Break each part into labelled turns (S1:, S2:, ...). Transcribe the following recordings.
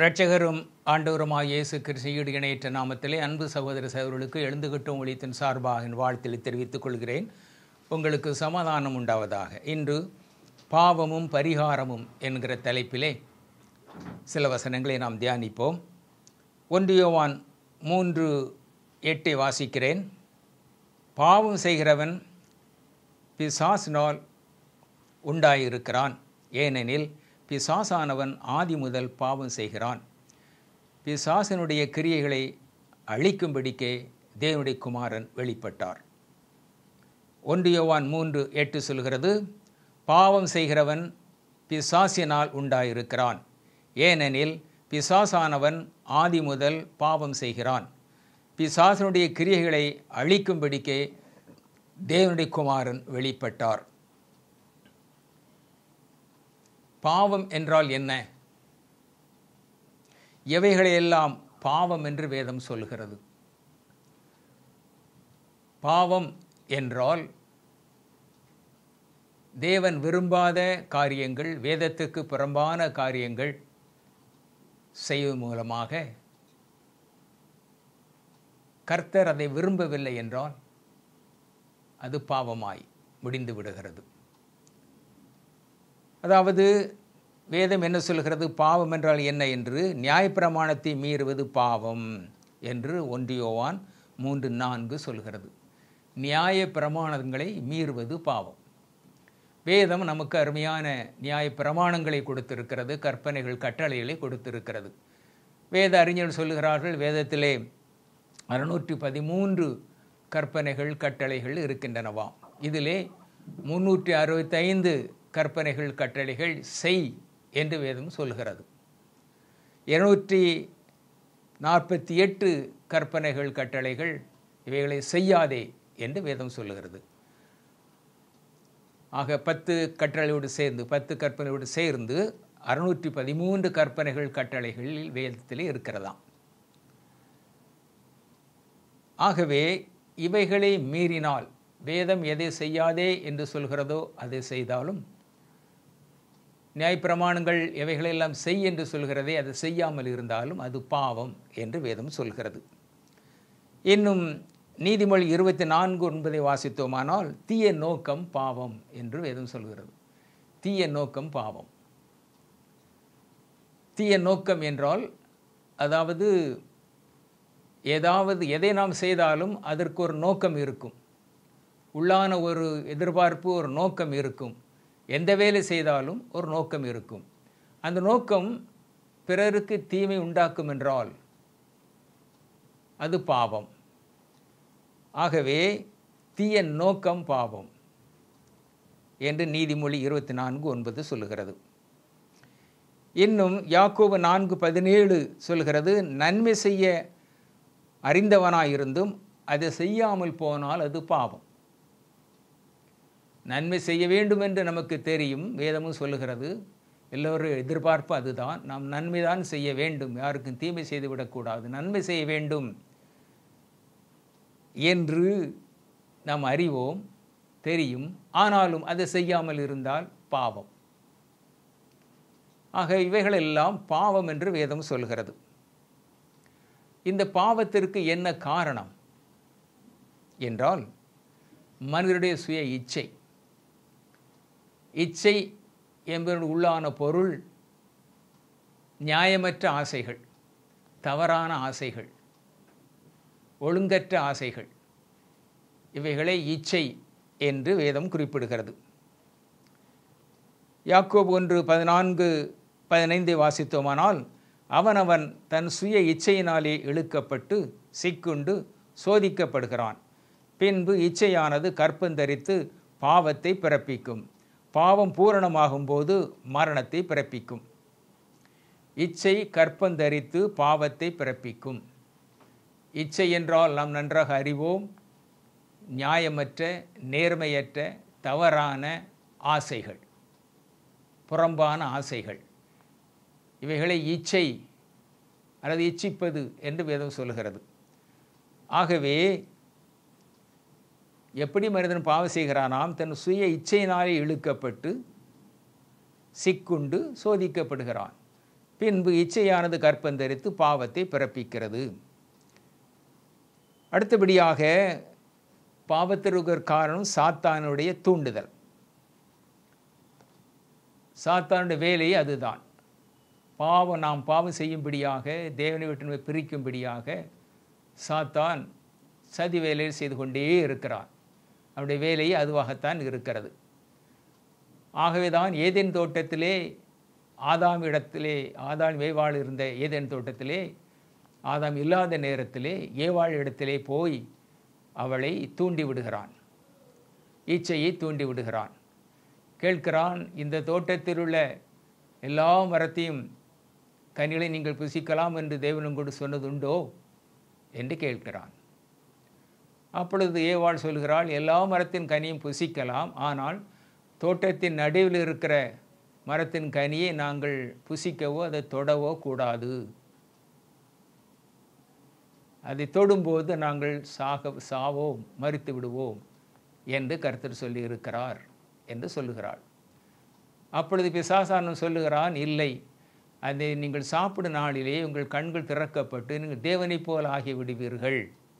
S1: இரட்சகரும் ஆண்டவருமாய் இயேசு கிறிஸ்து இணையற்ற நாமத்திலே அன்பு சகோதர சகோதரர்களுக்கு எழுந்துகிட்டும் ஒளித்தின் சார்பாக என் வாழ்த்தில் தெரிவித்துக் கொள்கிறேன் உங்களுக்கு சமாதானம் உண்டாவதாக இன்று பாவமும் பரிகாரமும் என்கிற தலைப்பிலே சில வசனங்களை நாம் தியானிப்போம் ஒன்றியோவான் மூன்று எட்டை வாசிக்கிறேன் பாவம் செய்கிறவன் பிசாசினால் உண்டாயிருக்கிறான் ஏனெனில் பிசாசானவன் ஆதி முதல் பாவம் செய்கிறான் பிசாசனுடைய கிரியைகளை அழிக்கும்படிக்கே தேவனுடைய குமாரன் வெளிப்பட்டார் ஒன்றியவான் மூன்று எட்டு சொல்கிறது பாவம் செய்கிறவன் பிசாசினால் உண்டாயிருக்கிறான் ஏனெனில் பிசாசானவன் ஆதி முதல் பாவம் செய்கிறான் பிசாசனுடைய கிரியைகளை அழிக்கும்படிக்கே தேவனுடைய குமாரன் வெளிப்பட்டார் பாவம் என்றால் என்ன எவைகளையெல்லாம் பாவம் என்று வேதம் சொல்கிறது பாவம் என்றால் தேவன் விரும்பாத காரியங்கள் வேதத்துக்கு புறம்பான காரியங்கள் செய்வது மூலமாக கர்த்தர் அதை விரும்பவில்லை என்றால் அது பாவமாய் முடிந்து விடுகிறது அதாவது வேதம் என்ன சொல்கிறது பாவம் என்றால் என்ன என்று நியாயப்பிரமாணத்தை மீறுவது பாவம் என்று ஒன்றியோவான் மூன்று நான்கு சொல்கிறது நியாய பிரமாணங்களை மீறுவது பாவம் வேதம் நமக்கு அருமையான நியாய பிரமாணங்களை கொடுத்திருக்கிறது கற்பனைகள் கட்டளைகளை கொடுத்திருக்கிறது வேத அறிஞர் சொல்லுகிறார்கள் வேதத்திலே அறுநூற்றி பதிமூன்று கற்பனைகள் கட்டளைகள் இருக்கின்றனவாம் இதிலே முன்னூற்றி அறுபத்தைந்து கற்பனைகள் கட்டளைகள் செய் என்று வேதம் சொல்கிறது இருநூற்றி நாற்பத்தி எட்டு கற்பனைகள் கட்டளைகள் இவைகளை செய்யாதே என்று வேதம் சொல்லுகிறது ஆக பத்து கட்டளையோடு சேர்ந்து பத்து கற்பனையோடு சேர்ந்து அறுநூற்றி பதிமூன்று கற்பனைகள் கட்டளைகள் வேதத்தில் இருக்கிறதாம் ஆகவே இவைகளை மீறினால் வேதம் எதை செய்யாதே என்று சொல்கிறதோ அதை செய்தாலும் நியாயப்பிரமாணங்கள் எவைகளெல்லாம் செய் என்று சொல்கிறதே அது செய்யாமல் இருந்தாலும் அது பாவம் என்று வேதம் சொல்கிறது இன்னும் நீதிமொழி இருபத்தி நான்கு ஒன்பதை வாசித்தோமானால் தீய நோக்கம் பாவம் என்று வேதம் சொல்கிறது தீய நோக்கம் பாவம் தீய நோக்கம் என்றால் அதாவது ஏதாவது எதை நாம் செய்தாலும் அதற்கு ஒரு நோக்கம் இருக்கும் உள்ளான ஒரு எதிர்பார்ப்பு ஒரு நோக்கம் இருக்கும் எந்த வேலை செய்தாலும் ஒரு நோக்கம் இருக்கும் அந்த நோக்கம் பிறருக்கு தீமை உண்டாக்கும் என்றால் அது பாவம் ஆகவே தீய நோக்கம் பாவம் என்று நீதிமொழி இருபத்தி நான்கு ஒன்பது சொல்லுகிறது இன்னும் யாக்கோபு நான்கு பதினேழு சொல்கிறது நன்மை செய்ய அறிந்தவனாயிருந்தும் அதை செய்யாமல் போனால் அது பாவம் நன்மை செய்ய வேண்டும் என்று நமக்கு தெரியும் வேதமும் சொல்லுகிறது எல்லோரும் எதிர்பார்ப்பு அதுதான் நாம் நன்மை தான் செய்ய வேண்டும் யாருக்கும் தீமை செய்துவிடக்கூடாது நன்மை செய்ய வேண்டும் என்று நாம் அறிவோம் தெரியும் ஆனாலும் அதை செய்யாமல் இருந்தால் பாவம் ஆக இவைகளெல்லாம் பாவம் என்று வேதம் சொல்கிறது இந்த பாவத்திற்கு என்ன காரணம் என்றால் மனிதனுடைய சுய இச்சை இச்சை என்பதன் உள்ளான பொருள் நியாயமற்ற ஆசைகள் தவறான ஆசைகள் ஒழுங்கற்ற ஆசைகள் இவைகளை இச்சை என்று வேதம் குறிப்பிடுகிறது யாக்கோப் ஒன்று பதினான்கு பதினைந்தை வாசித்தோமானால் அவனவன் தன் சுய இச்சையினாலே இழுக்கப்பட்டு சிக்குண்டு சோதிக்கப்படுகிறான் பின்பு இச்சையானது கற்பந்தரித்து பாவத்தை பிறப்பிக்கும் பாவம் பூரணமாகும் போது மரணத்தை பிறப்பிக்கும் இச்சை கற்பந்தரித்து பாவத்தை பிறப்பிக்கும் இச்சை என்றால் நாம் நன்றாக அறிவோம் நியாயமற்ற நேர்மையற்ற தவறான ஆசைகள் புறம்பான ஆசைகள் இவைகளை இச்சை அல்லது இச்சிப்பது என்று வேதம் சொல்கிறது ஆகவே எப்படி மனிதன் பாவம் செய்கிறானாம் தன் சுய இச்சையினாலே இழுக்கப்பட்டு சிக்குண்டு சோதிக்கப்படுகிறான் பின்பு இச்சையானது கற்பந்தரித்து பாவத்தை பிறப்பிக்கிறது அடுத்தபடியாக பாவத்திற்கு காரணம் சாத்தானுடைய தூண்டுதல் சாத்தானுடைய வேலையே அதுதான் பாவம் நாம் பாவம் செய்யும்படியாக தேவனை விட்டு நம்மை பிரிக்கும்படியாக சாத்தான் சதி வேலையை செய்து கொண்டே இருக்கிறான் அவருடைய வேலையே அதுவாகத்தான் இருக்கிறது ஆகவே தான் ஏதேன் தோட்டத்திலே ஆதாம் இடத்திலே ஆதாம் வேவாள் இருந்த ஏதேன் தோட்டத்திலே ஆதாம் இல்லாத நேரத்திலே ஏவாள் இடத்திலே போய் அவளை தூண்டி விடுகிறான் ஈச்சையை தூண்டி விடுகிறான் கேட்கிறான் இந்த தோட்டத்தில் உள்ள எல்லா மரத்தையும் கனிகளை நீங்கள் புசிக்கலாம் என்று தேவனும் கூட சொன்னதுண்டோ என்று கேட்கிறான் அப்பொழுது ஏவாள் சொல்கிறாள் எல்லா மரத்தின் கனியும் புசிக்கலாம் ஆனால் தோட்டத்தின் நடுவில் இருக்கிற மரத்தின் கனியை நாங்கள் புசிக்கவோ அதை தொடவோ கூடாது அதை தொடும்போது நாங்கள் சாக சாவோம் மறித்து விடுவோம் என்று கருத்தர் சொல்லி இருக்கிறார் என்று சொல்லுகிறாள் அப்பொழுது பிசாசானன் சொல்லுகிறான் இல்லை அதை நீங்கள் சாப்பிடும் நாளிலே உங்கள் கண்கள் திறக்கப்பட்டு நீங்கள் தேவனைப் போல் ஆகி விடுவீர்கள்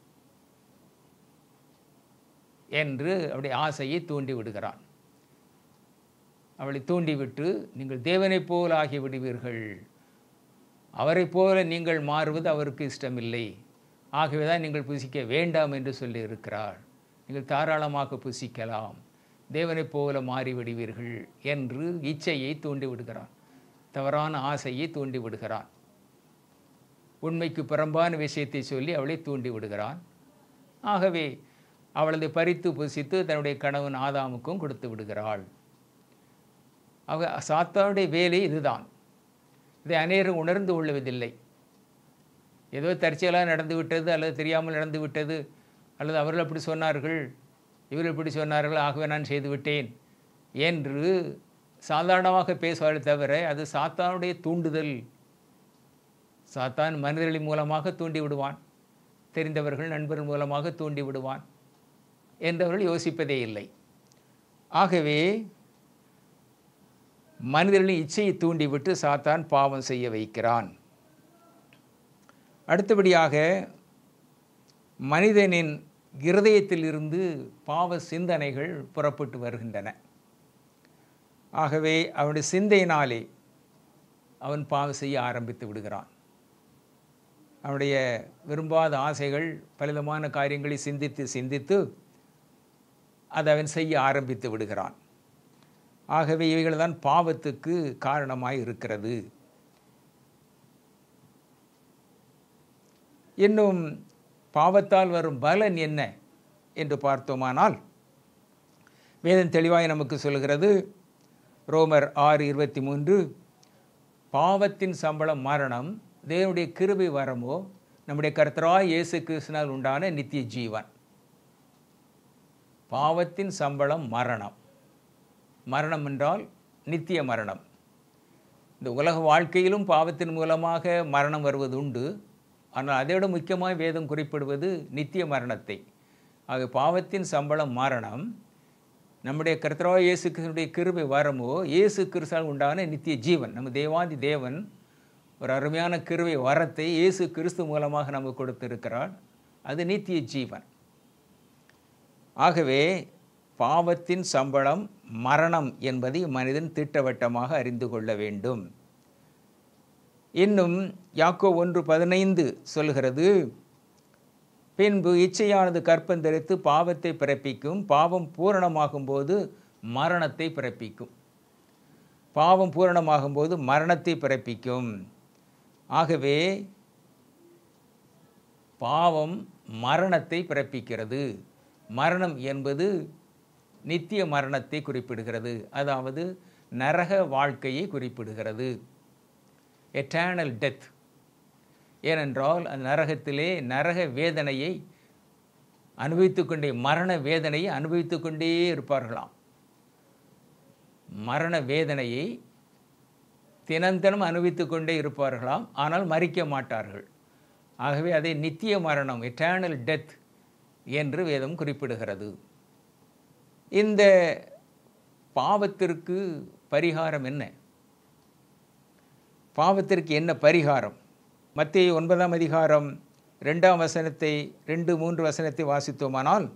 S1: என்று அவருடைய ஆசையை தூண்டி விடுகிறான் அவளை தூண்டிவிட்டு நீங்கள் தேவனைப் போல் ஆகி விடுவீர்கள் அவரைப் போல நீங்கள் மாறுவது அவருக்கு இஷ்டமில்லை ஆகவே தான் நீங்கள் புசிக்க வேண்டாம் என்று சொல்லி இருக்கிறார் நீங்கள் தாராளமாக புசிக்கலாம் தேவனைப் போல மாறிவிடுவீர்கள் என்று இச்சையை தூண்டி விடுகிறான் தவறான ஆசையை தூண்டி விடுகிறான் உண்மைக்கு புறம்பான விஷயத்தை சொல்லி அவளை தூண்டி விடுகிறான் ஆகவே அவளதை பறித்து புசித்து தன்னுடைய கணவன் ஆதாமுக்கும் கொடுத்து விடுகிறாள் அவ சாத்தானுடைய வேலை இதுதான் இதை அநேகம் உணர்ந்து கொள்வதில்லை ஏதோ தற்செயலாக நடந்து விட்டது அல்லது தெரியாமல் நடந்து விட்டது அல்லது அவர்கள் அப்படி சொன்னார்கள் இவர்கள் இப்படி சொன்னார்கள் ஆகவே நான் செய்து விட்டேன் என்று சாதாரணமாக பேசுவார்கள் தவிர அது சாத்தானுடைய தூண்டுதல் சாத்தான் மனிதர்களின் மூலமாக தூண்டி விடுவான் தெரிந்தவர்கள் நண்பர்கள் மூலமாக தூண்டி விடுவான் என்றவர்கள் யோசிப்பதே இல்லை ஆகவே மனிதர்களின் இச்சையை தூண்டிவிட்டு சாத்தான் பாவம் செய்ய வைக்கிறான் அடுத்தபடியாக மனிதனின் இருதயத்திலிருந்து பாவ சிந்தனைகள் புறப்பட்டு வருகின்றன ஆகவே அவனுடைய சிந்தையினாலே அவன் பாவம் செய்ய ஆரம்பித்து விடுகிறான் அவனுடைய விரும்பாத ஆசைகள் பலவிதமான காரியங்களை சிந்தித்து சிந்தித்து அதை அவன் செய்ய ஆரம்பித்து விடுகிறான் ஆகவே இவைகள் தான் பாவத்துக்கு காரணமாய் இருக்கிறது இன்னும் பாவத்தால் வரும் பலன் என்ன என்று பார்த்தோமானால் வேதம் தெளிவாய் நமக்கு சொல்கிறது ரோமர் ஆறு இருபத்தி மூன்று பாவத்தின் சம்பளம் மரணம் தேவனுடைய கிருபை வரமோ நம்முடைய கர்த்தராய் இயேசு கிருஷ்ணனால் உண்டான நித்திய ஜீவன் பாவத்தின் சம்பளம் மரணம் மரணம் என்றால் நித்திய மரணம் இந்த உலக வாழ்க்கையிலும் பாவத்தின் மூலமாக மரணம் வருவது உண்டு ஆனால் அதை விட முக்கியமாக வேதம் குறிப்பிடுவது நித்திய மரணத்தை ஆக பாவத்தின் சம்பளம் மரணம் நம்முடைய கர்த்தராக இயேசு கிறிஸ்துடைய கிருபை வரமோ இயேசு கிறிஸ்தால் உண்டான நித்திய ஜீவன் நம்ம தேவாதி தேவன் ஒரு அருமையான கிருபை வரத்தை இயேசு கிறிஸ்து மூலமாக நமக்கு கொடுத்திருக்கிறார் அது நித்திய ஜீவன் ஆகவே பாவத்தின் சம்பளம் மரணம் என்பதை மனிதன் திட்டவட்டமாக அறிந்து கொள்ள வேண்டும் இன்னும் யாக்கோ ஒன்று பதினைந்து சொல்கிறது பின்பு இச்சையானது கற்பந்தரித்து பாவத்தை பிறப்பிக்கும் பாவம் பூரணமாகும்போது மரணத்தை பிறப்பிக்கும் பாவம் பூரணமாகும்போது மரணத்தை பிறப்பிக்கும் ஆகவே பாவம் மரணத்தை பிறப்பிக்கிறது மரணம் என்பது நித்திய மரணத்தை குறிப்பிடுகிறது அதாவது நரக வாழ்க்கையை குறிப்பிடுகிறது எட்டர்னல் டெத் ஏனென்றால் அந்த நரகத்திலே நரக வேதனையை அனுபவித்து கொண்டே மரண வேதனையை அனுபவித்து கொண்டே இருப்பார்களாம் மரண வேதனையை தினந்தனம் அனுபவித்து கொண்டே இருப்பார்களாம் ஆனால் மறிக்க மாட்டார்கள் ஆகவே அதை நித்திய மரணம் எட்டர்னல் டெத் என்று வேதம் குறிப்பிடுகிறது இந்த பாவத்திற்கு பரிகாரம் என்ன பாவத்திற்கு என்ன பரிகாரம் மத்திய ஒன்பதாம் அதிகாரம் ரெண்டாம் வசனத்தை ரெண்டு மூன்று வசனத்தை வாசித்தோமானால்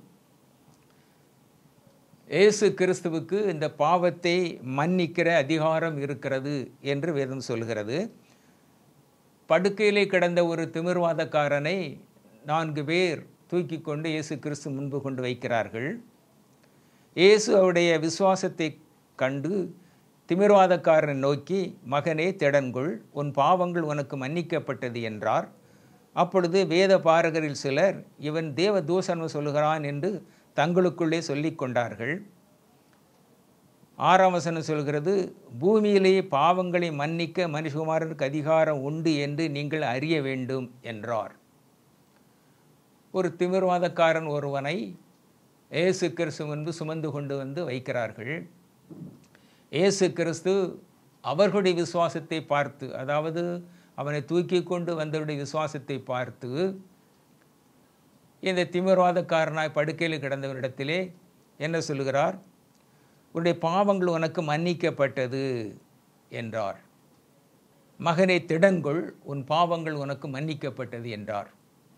S1: இயேசு கிறிஸ்துவுக்கு இந்த பாவத்தை மன்னிக்கிற அதிகாரம் இருக்கிறது என்று வேதம் சொல்கிறது படுக்கையிலே கிடந்த ஒரு திமிர்வாதக்காரனை நான்கு பேர் தூக்கி கொண்டு இயேசு கிறிஸ்து முன்பு கொண்டு வைக்கிறார்கள் இயேசு அவருடைய விசுவாசத்தை கண்டு திமிர்வாதக்காரனை நோக்கி மகனே திடன்கொள் உன் பாவங்கள் உனக்கு மன்னிக்கப்பட்டது என்றார் அப்பொழுது வேத பாரகரில் சிலர் இவன் தேவ தூசணம் சொல்கிறான் என்று தங்களுக்குள்ளே சொல்லிக் கொண்டார்கள் ஆறாம் வசனம் சொல்கிறது பூமியிலே பாவங்களை மன்னிக்க மனுஷகுமாரனுக்கு அதிகாரம் உண்டு என்று நீங்கள் அறிய வேண்டும் என்றார் ஒரு திமிர்வாதக்காரன் ஒருவனை இயேசு கிறிஸ்து முன்பு சுமந்து கொண்டு வந்து வைக்கிறார்கள் இயேசு கிறிஸ்து அவர்களுடைய விசுவாசத்தை பார்த்து அதாவது அவனை தூக்கி கொண்டு வந்தவருடைய விசுவாசத்தை பார்த்து இந்த திமிர்வாதக்காரனாய் படுக்கையில் கிடந்தவரிடத்திலே என்ன சொல்லுகிறார் உன்னுடைய பாவங்கள் உனக்கு மன்னிக்கப்பட்டது என்றார் மகனை திடங்கொள் உன் பாவங்கள் உனக்கு மன்னிக்கப்பட்டது என்றார்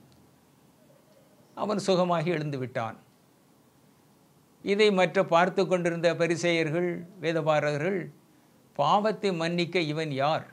S1: அவன் சுகமாகி எழுந்து விட்டான் இதை மற்ற பார்த்து கொண்டிருந்த பரிசெயர்கள் வேதபாரகர்கள் பாவத்தை மன்னிக்க இவன் யார்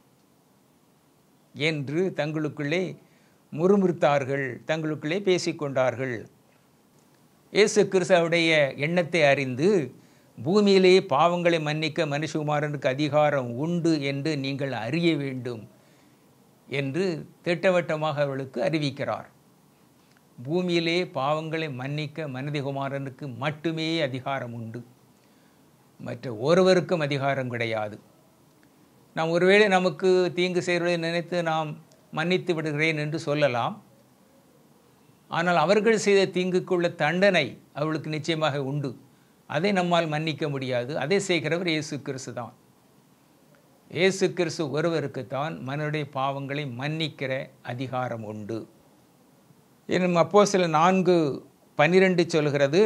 S1: என்று தங்களுக்குள்ளே முறுமுறுத்தார்கள் தங்களுக்குள்ளே பேசிக்கொண்டார்கள் இயேசு கிறிஸ்துவுடைய எண்ணத்தை அறிந்து பூமியிலே பாவங்களை மன்னிக்க மனுஷகுமாரனுக்கு அதிகாரம் உண்டு என்று நீங்கள் அறிய வேண்டும் என்று திட்டவட்டமாக அவர்களுக்கு அறிவிக்கிறார் பூமியிலே பாவங்களை மன்னிக்க மனிதகுமாரனுக்கு மட்டுமே அதிகாரம் உண்டு மற்ற ஒருவருக்கும் அதிகாரம் கிடையாது நாம் ஒருவேளை நமக்கு தீங்கு செய்வதை நினைத்து நாம் மன்னித்து விடுகிறேன் என்று சொல்லலாம் ஆனால் அவர்கள் செய்த தீங்குக்குள்ள தண்டனை அவளுக்கு நிச்சயமாக உண்டு அதை நம்மால் மன்னிக்க முடியாது அதை செய்கிறவர் இயேசு கிறிஸ்து தான் இயேசு கிறிஸ்து ஒருவருக்குத்தான் மனுடைய பாவங்களை மன்னிக்கிற அதிகாரம் உண்டு இன்னும் அப்போ சில நான்கு பன்னிரெண்டு சொல்கிறது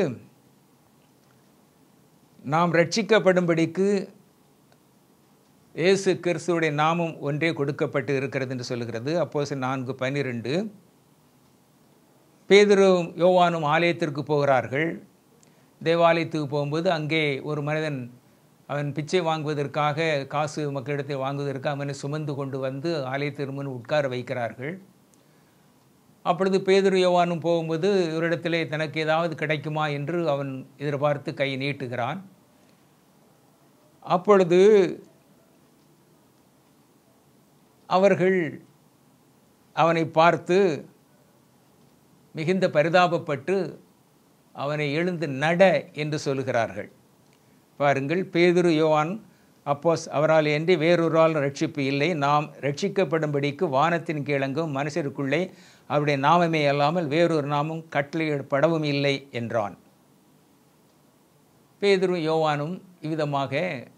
S1: நாம் ரட்சிக்கப்படும்படிக்கு இயேசு கிறிஸ்துவுடைய நாமம் ஒன்றே கொடுக்கப்பட்டு இருக்கிறது என்று சொல்கிறது அப்போ சில நான்கு பன்னிரெண்டு பேதரும் யோவானும் ஆலயத்திற்கு போகிறார்கள் தேவாலயத்துக்கு போகும்போது அங்கே ஒரு மனிதன் அவன் பிச்சை வாங்குவதற்காக காசு மக்களிடத்தில் வாங்குவதற்காக அவனை சுமந்து கொண்டு வந்து ஆலயத்திற்கு முன் உட்கார வைக்கிறார்கள் அப்பொழுது பேதுரு யோவானும் போகும்போது இவரிடத்திலே தனக்கு ஏதாவது கிடைக்குமா என்று அவன் எதிர்பார்த்து கை நீட்டுகிறான் அப்பொழுது அவர்கள் அவனை பார்த்து மிகுந்த பரிதாபப்பட்டு அவனை எழுந்து நட என்று சொல்கிறார்கள் பாருங்கள் பேதுரு யோவான் அப்போஸ் அவரால் என்று வேறொருவால் ரட்சிப்பு இல்லை நாம் ரட்சிக்கப்படும்படிக்கு வானத்தின் கீழங்கும் மனுஷருக்குள்ளே அவருடைய நாமமே அல்லாமல் வேறொரு நாமம் கட்டளையிடப்படவும் இல்லை என்றான் பேதுரு யோவானும் இவ்விதமாக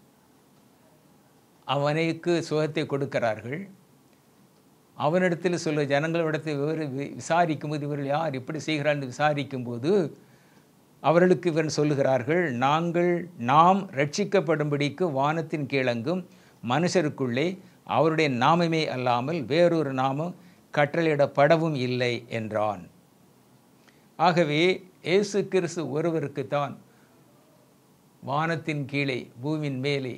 S1: அவனுக்கு சுகத்தை கொடுக்கிறார்கள் அவனிடத்தில் சொல்ல ஜனங்களிடத்தில் இவர் விசாரிக்கும்போது இவர்கள் யார் இப்படி செய்கிறார் என்று விசாரிக்கும்போது அவர்களுக்கு இவன் சொல்லுகிறார்கள் நாங்கள் நாம் ரட்சிக்கப்படும்படிக்கு வானத்தின் கீழங்கும் மனுஷருக்குள்ளே அவருடைய நாமமே அல்லாமல் வேறொரு நாமம் கட்டளையிடப்படவும் இல்லை என்றான் ஆகவே இயேசு கிறிஸ்து ஒருவருக்குத்தான் வானத்தின் கீழே பூமியின் மேலே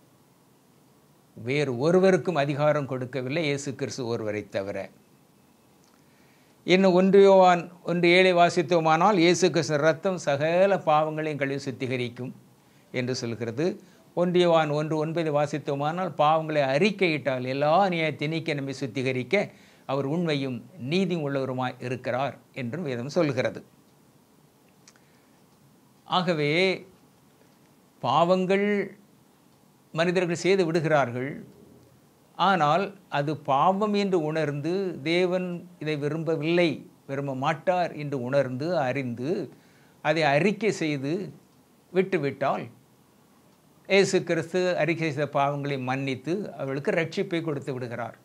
S1: வேறு ஒருவருக்கும் அதிகாரம் கொடுக்கவில்லை இயேசு கிறிஸ்து ஒருவரை தவிர இன்னும் ஒன்று யோவான் ஒன்று ஏழை வாசித்தோமானால் இயேசு கிறிஸ்து ரத்தம் சகல பாவங்களையும் கழுவி சுத்திகரிக்கும் என்று சொல்கிறது ஒன்றியவான் ஒன்று ஒன்பது வாசித்தோமானால் பாவங்களை அறிக்கையிட்டால் எல்லா நியாய திணிக்க நம்மை சுத்திகரிக்க அவர் உண்மையும் நீதி உள்ளவருமாய் இருக்கிறார் என்றும் வேதம் சொல்கிறது ஆகவே பாவங்கள் மனிதர்கள் செய்து விடுகிறார்கள் ஆனால் அது பாவம் என்று உணர்ந்து தேவன் இதை விரும்பவில்லை விரும்ப மாட்டார் என்று உணர்ந்து அறிந்து அதை அறிக்கை செய்து விட்டுவிட்டால் இயேசு கிறிஸ்து அறிக்கை செய்த பாவங்களை மன்னித்து அவளுக்கு ரட்சிப்பை கொடுத்து விடுகிறார்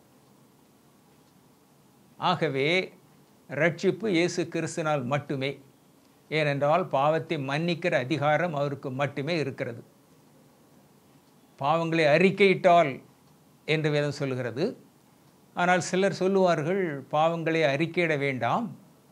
S1: ஆகவே ரட்சிப்பு இயேசு கிறிஸ்துனால் மட்டுமே ஏனென்றால் பாவத்தை மன்னிக்கிற அதிகாரம் அவருக்கு மட்டுமே இருக்கிறது பாவங்களை அறிக்கையிட்டால் என்று வேதம் சொல்கிறது ஆனால் சிலர் சொல்லுவார்கள் பாவங்களை அறிக்கையிட வேண்டாம்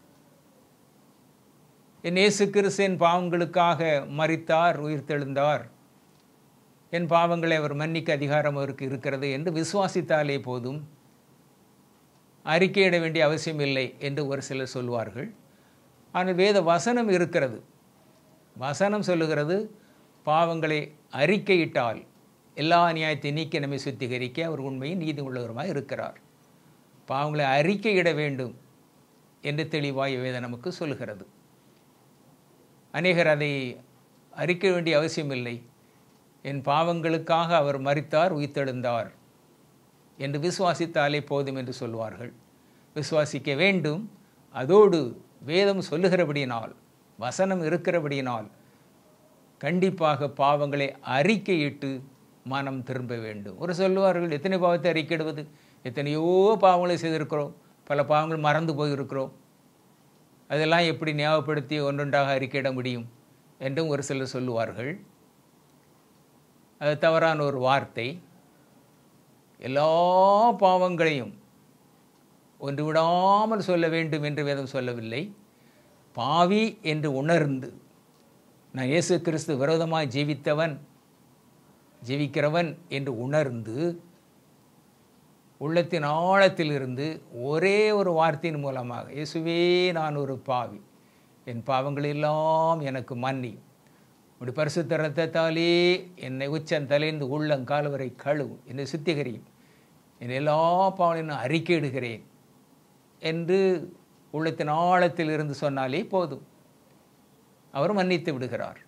S1: என் இயேசு கிறிஸ்து என் பாவங்களுக்காக மறித்தார் உயிர்த்தெழுந்தார் என் பாவங்களை அவர் மன்னிக்க அதிகாரம் அவருக்கு இருக்கிறது என்று விசுவாசித்தாலே போதும் அறிக்கையிட வேண்டிய அவசியம் இல்லை என்று ஒரு சிலர் சொல்வார்கள் ஆனால் வேத வசனம் இருக்கிறது வசனம் சொல்லுகிறது பாவங்களை அறிக்கையிட்டால் எல்லா நியாயத்தை நீக்கி நம்மை சுத்திகரிக்க அவர் உண்மையும் நீதி உள்ளவருமாய் இருக்கிறார் பாவங்களை அறிக்கையிட வேண்டும் என்று தெளிவாய் வேதம் நமக்கு சொல்லுகிறது அநேகர் அதை அறிக்க வேண்டிய அவசியமில்லை என் பாவங்களுக்காக அவர் மறித்தார் உயிர்த்தெழுந்தார் என்று விசுவாசித்தாலே போதும் என்று சொல்வார்கள் விசுவாசிக்க வேண்டும் அதோடு வேதம் சொல்லுகிறபடியினால் வசனம் இருக்கிறபடியினால் கண்டிப்பாக பாவங்களை அறிக்கையிட்டு மனம் திரும்ப வேண்டும் ஒரு சொல்லுவார்கள் எத்தனை பாவத்தை அறிக்கையிடுவது எத்தனையோ பாவங்களை செய்திருக்கிறோம் பல பாவங்கள் மறந்து போயிருக்கிறோம் அதெல்லாம் எப்படி ஞாபகப்படுத்தி ஒன்றொன்றாக அறிக்கையிட முடியும் என்றும் ஒரு சிலர் சொல்லுவார்கள் அது தவறான ஒரு வார்த்தை எல்லா பாவங்களையும் ஒன்று விடாமல் சொல்ல வேண்டும் என்று வேதம் சொல்லவில்லை பாவி என்று உணர்ந்து நான் இயேசு கிறிஸ்து விரோதமாக ஜீவித்தவன் ஜீவிக்கிறவன் என்று உணர்ந்து உள்ளத்தின் ஆழத்திலிருந்து ஒரே ஒரு வார்த்தையின் மூலமாக இயேசுவே நான் ஒரு பாவி என் பாவங்கள் எல்லாம் எனக்கு மன்னி உடைய பரிசுத்த ரத்தத்தாலே என்னை உச்சன் தலைந்து உள்ளங்கால் வரை கழுவும் என்னை சுத்திகரியும் என் எல்லா பாவங்களையும் நான் அறிக்கையிடுகிறேன் என்று உள்ளத்தின் ஆழத்தில் இருந்து சொன்னாலே போதும் அவர் மன்னித்து விடுகிறார்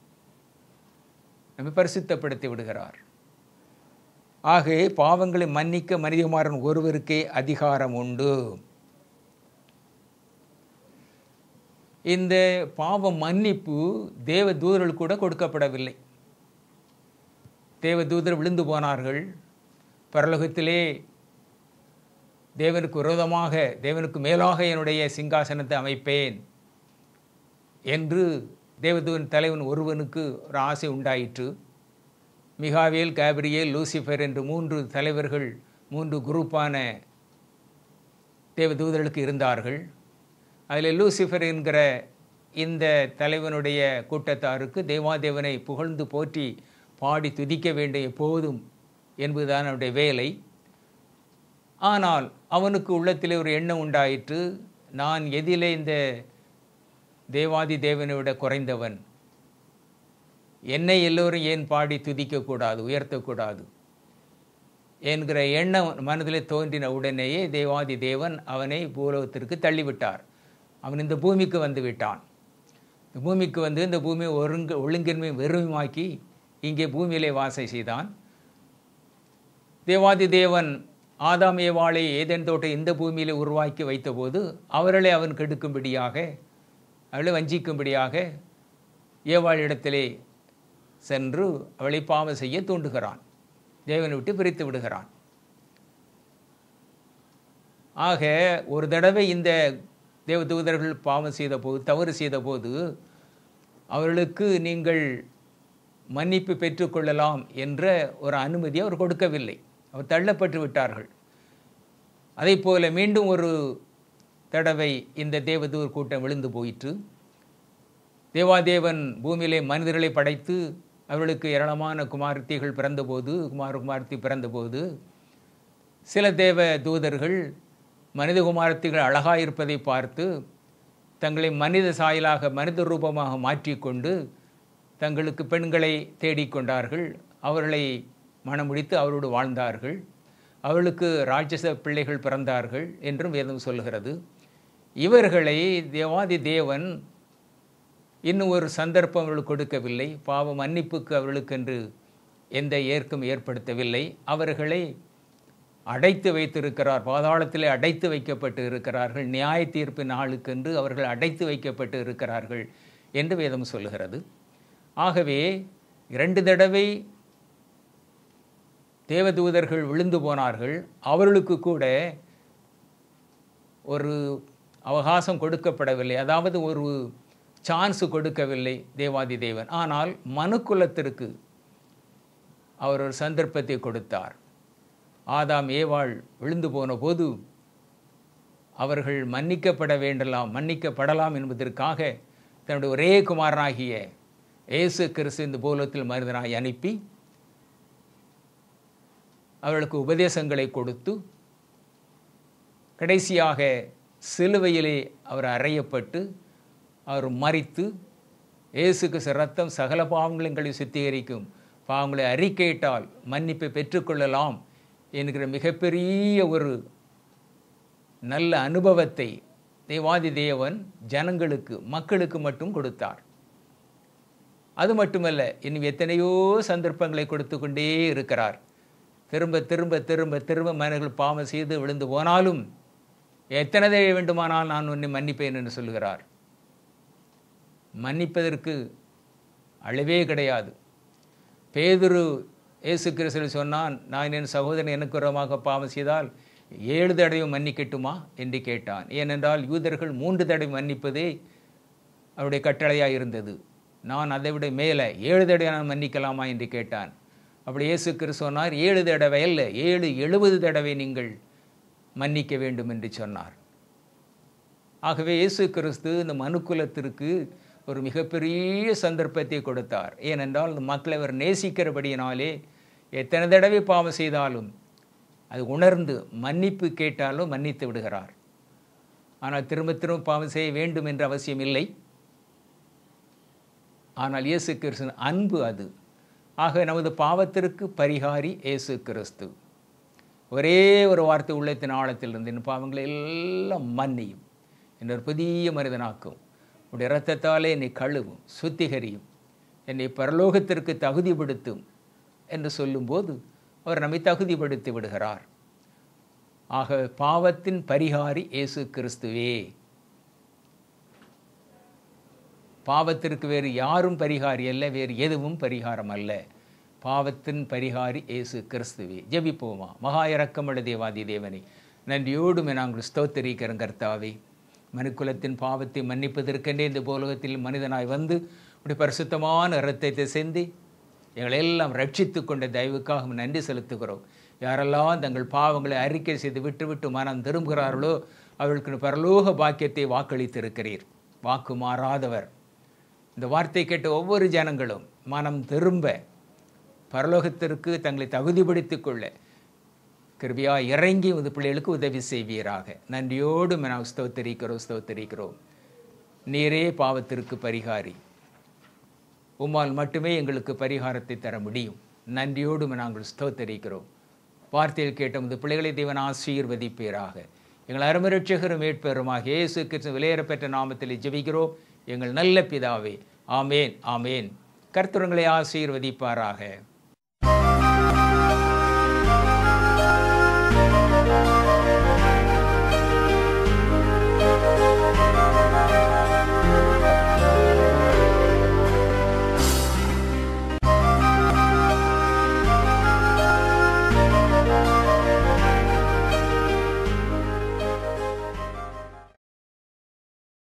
S1: நம்மை பரிசுத்தப்படுத்தி விடுகிறார் ஆகவே பாவங்களை மன்னிக்க மனிதகுமாரன் ஒருவருக்கே அதிகாரம் உண்டு இந்த பாவ மன்னிப்பு தேவ தூதர்கள் கூட கொடுக்கப்படவில்லை தேவ தூதர் விழுந்து போனார்கள் பரலோகத்திலே தேவனுக்கு விரோதமாக தேவனுக்கு மேலாக என்னுடைய சிங்காசனத்தை அமைப்பேன் என்று தேவதூதன் தலைவன் ஒருவனுக்கு ஒரு ஆசை உண்டாயிற்று மிகாவேல் கேப்ரியேல் லூசிஃபர் என்று மூன்று தலைவர்கள் மூன்று குரூப்பான தேவதூதர்களுக்கு இருந்தார்கள் அதில் லூசிஃபர் என்கிற இந்த தலைவனுடைய கூட்டத்தாருக்கு தேவாதேவனை புகழ்ந்து போற்றி பாடி துதிக்க வேண்டிய எப்போதும் என்பதுதான் அவனுடைய வேலை ஆனால் அவனுக்கு உள்ளத்திலே ஒரு எண்ணம் உண்டாயிற்று நான் எதிலே இந்த தேவாதி தேவனை விட குறைந்தவன் என்னை எல்லோரும் ஏன் பாடி துதிக்கக்கூடாது உயர்த்தக்கூடாது என்கிற எண்ணம் மனதில் தோன்றின உடனேயே தேவாதி தேவன் அவனை பூலோகத்திற்கு தள்ளிவிட்டார் அவன் இந்த பூமிக்கு வந்து விட்டான் இந்த பூமிக்கு வந்து இந்த பூமியை ஒருங்கு ஒழுங்கின்மை வெறுமையாக்கி இங்கே பூமியிலே வாசை செய்தான் தேவாதி தேவன் ஆதாம் ஏவாளை ஏதேன் தோட்ட இந்த பூமியில் உருவாக்கி வைத்தபோது அவர்களை அவன் கெடுக்கும்படியாக அவளை வஞ்சிக்கும்படியாக ஏவாளிடத்திலே சென்று அவளை பாவம் செய்ய தூண்டுகிறான் தேவனை விட்டு பிரித்து விடுகிறான் ஆக ஒரு தடவை இந்த தேவதூதர்கள் பாவம் செய்த போது தவறு செய்த போது அவர்களுக்கு நீங்கள் மன்னிப்பு பெற்றுக்கொள்ளலாம் என்ற ஒரு அனுமதி அவர் கொடுக்கவில்லை அவர் தள்ளப்பட்டு விட்டார்கள் அதே போல மீண்டும் ஒரு தடவை இந்த தேவதூர் கூட்டம் விழுந்து போயிற்று தேவாதேவன் பூமியிலே மனிதர்களை படைத்து அவர்களுக்கு ஏராளமான குமாரத்திகள் பிறந்தபோது குமார குமாரத்தி பிறந்தபோது சில தேவ தூதர்கள் மனித குமாரத்திகள் அழகாக இருப்பதை பார்த்து தங்களை மனித சாயலாக மனித ரூபமாக மாற்றிக்கொண்டு தங்களுக்கு பெண்களை தேடிக்கொண்டார்கள் அவர்களை மணமுடித்து அவரோடு வாழ்ந்தார்கள் அவர்களுக்கு ராட்சச பிள்ளைகள் பிறந்தார்கள் என்றும் வேதம் சொல்கிறது இவர்களை தேவாதி தேவன் இன்னும் ஒரு சந்தர்ப்பம் அவர்களுக்கு கொடுக்கவில்லை பாவ மன்னிப்புக்கு அவர்களுக்கென்று எந்த ஏற்கும் ஏற்படுத்தவில்லை அவர்களை அடைத்து வைத்திருக்கிறார் பாதாளத்திலே அடைத்து வைக்கப்பட்டு இருக்கிறார்கள் நியாய தீர்ப்பு நாளுக்கென்று அவர்கள் அடைத்து வைக்கப்பட்டு இருக்கிறார்கள் என்று வேதம் சொல்லுகிறது ஆகவே இரண்டு தடவை தேவதூதர்கள் விழுந்து போனார்கள் அவர்களுக்கு கூட ஒரு அவகாசம் கொடுக்கப்படவில்லை அதாவது ஒரு சான்ஸ் கொடுக்கவில்லை தேவாதி தேவன் ஆனால் மனுக்குலத்திற்கு அவர் ஒரு சந்தர்ப்பத்தை கொடுத்தார் ஆதாம் ஏவாள் விழுந்து போன போது அவர்கள் மன்னிக்கப்பட வேண்டலாம் மன்னிக்கப்படலாம் என்பதற்காக தன்னுடைய ஒரே குமாரனாகிய இயேசு கிறிஸ்து இந்த பூலத்தில் மனிதனாய் அனுப்பி அவர்களுக்கு உபதேசங்களை கொடுத்து கடைசியாக சிலுவையிலே அவர் அறையப்பட்டு அவர் மறித்து இயேசுக்கு ரத்தம் சகல பாவங்களை சுத்திகரிக்கும் பாவங்களை அறிக்கையிட்டால் மன்னிப்பை பெற்றுக்கொள்ளலாம் என்கிற மிகப்பெரிய ஒரு நல்ல அனுபவத்தை தேவாதி தேவன் ஜனங்களுக்கு மக்களுக்கு மட்டும் கொடுத்தார் அது மட்டுமல்ல இன்னும் எத்தனையோ சந்தர்ப்பங்களை கொடுத்து கொண்டே இருக்கிறார் திரும்ப திரும்ப திரும்ப திரும்ப மனிதர்கள் பாவம் செய்து விழுந்து போனாலும் எத்தனை தடவை வேண்டுமானால் நான் உன்னை மன்னிப்பேன் என்று சொல்கிறார் மன்னிப்பதற்கு அளவே கிடையாது பேதுரு இயேசு கிறிஸ்து சொன்னான் நான் என் சகோதரன் எனக்கு உரமாக பாவம் செய்தால் ஏழு தடவை மன்னிக்கட்டுமா என்று கேட்டான் ஏனென்றால் யூதர்கள் மூன்று தடவை மன்னிப்பதே அவருடைய கட்டளையாக இருந்தது நான் அதை விட மேலே ஏழு தடவை நான் மன்னிக்கலாமா என்று கேட்டான் அப்படி இயேசு கிறிஸ்து சொன்னார் ஏழு தடவை அல்ல ஏழு எழுபது தடவை நீங்கள் மன்னிக்க வேண்டும் என்று சொன்னார் ஆகவே இயேசு கிறிஸ்து இந்த மனுக்குலத்திற்கு ஒரு மிகப்பெரிய சந்தர்ப்பத்தை கொடுத்தார் ஏனென்றால் இந்த மக்களை அவர் நேசிக்கிறபடியினாலே எத்தனை தடவை பாவம் செய்தாலும் அது உணர்ந்து மன்னிப்பு கேட்டாலும் மன்னித்து விடுகிறார் ஆனால் திரும்ப திரும்ப பாவம் செய்ய வேண்டும் என்ற அவசியம் இல்லை ஆனால் இயேசு கிறிஸ்து அன்பு அது ஆக நமது பாவத்திற்கு பரிகாரி இயேசு கிறிஸ்து ஒரே ஒரு வார்த்தை உள்ளத்தின் ஆழத்திலிருந்து என் பாவங்களை எல்லாம் மன்னியும் என்ற ஒரு புதிய மனிதனாக்கும் உடைய இரத்தத்தாலே என்னை கழுவும் சுத்திகரியும் என்னை பரலோகத்திற்கு தகுதிப்படுத்தும் என்று சொல்லும்போது அவர் நம்மை தகுதிப்படுத்தி விடுகிறார் ஆக பாவத்தின் பரிகாரி இயேசு கிறிஸ்துவே பாவத்திற்கு வேறு யாரும் பரிகாரி அல்ல வேறு எதுவும் பரிகாரம் அல்ல பாவத்தின் பரிகாரி இயேசு கிறிஸ்துவே ஜெபிப்போமா மகா இறக்கமுள்ள தேவாதி தேவனை நன்றியோடுமே நாங்கள் ஸ்தோத்தரிக்கிறோம் கர்த்தாவே மனுக்குலத்தின் பாவத்தை மன்னிப்பதற்கென்றே இந்த போலகத்தில் மனிதனாய் வந்து இப்படி பரிசுத்தமான இரத்தத்தை செந்தி எங்களை எல்லாம் ரட்சித்து கொண்ட தயவுக்காக நன்றி செலுத்துகிறோம் யாரெல்லாம் தங்கள் பாவங்களை அறிக்கை செய்து விட்டு விட்டு மனம் திரும்புகிறார்களோ அவர்களுக்கு பரலோக பாக்கியத்தை வாக்களித்திருக்கிறீர் வாக்கு மாறாதவர் இந்த வார்த்தை கேட்ட ஒவ்வொரு ஜனங்களும் மனம் திரும்ப பரலோகத்திற்கு தங்களை தகுதிப்படுத்திக் கொள்ள கிருபியா இறங்கி உது பிள்ளைகளுக்கு உதவி செய்வீராக நன்றியோடு நாம் ஸ்தோத்தரிக்கிறோம் ஸ்தோத்தரிக்கிறோம் நீரே பாவத்திற்கு பரிகாரி உம்மால் மட்டுமே எங்களுக்கு பரிகாரத்தை தர முடியும் நன்றியோடு நாங்கள் ஸ்தோத்தரிக்கிறோம் வார்த்தையில் கேட்ட முது பிள்ளைகளை தேவன் ஆசீர்வதிப்பீராக எங்கள் அருமரட்சகரும் மீட்பெருமாக இயேசு கிறிஸ்து விலையேறப்பெற்ற நாமத்தில் ஜெபிக்கிறோம் எங்கள் நல்ல பிதாவே ஆமேன் ஆமேன் கர்த்தருங்களை ஆசீர்வதிப்பாராக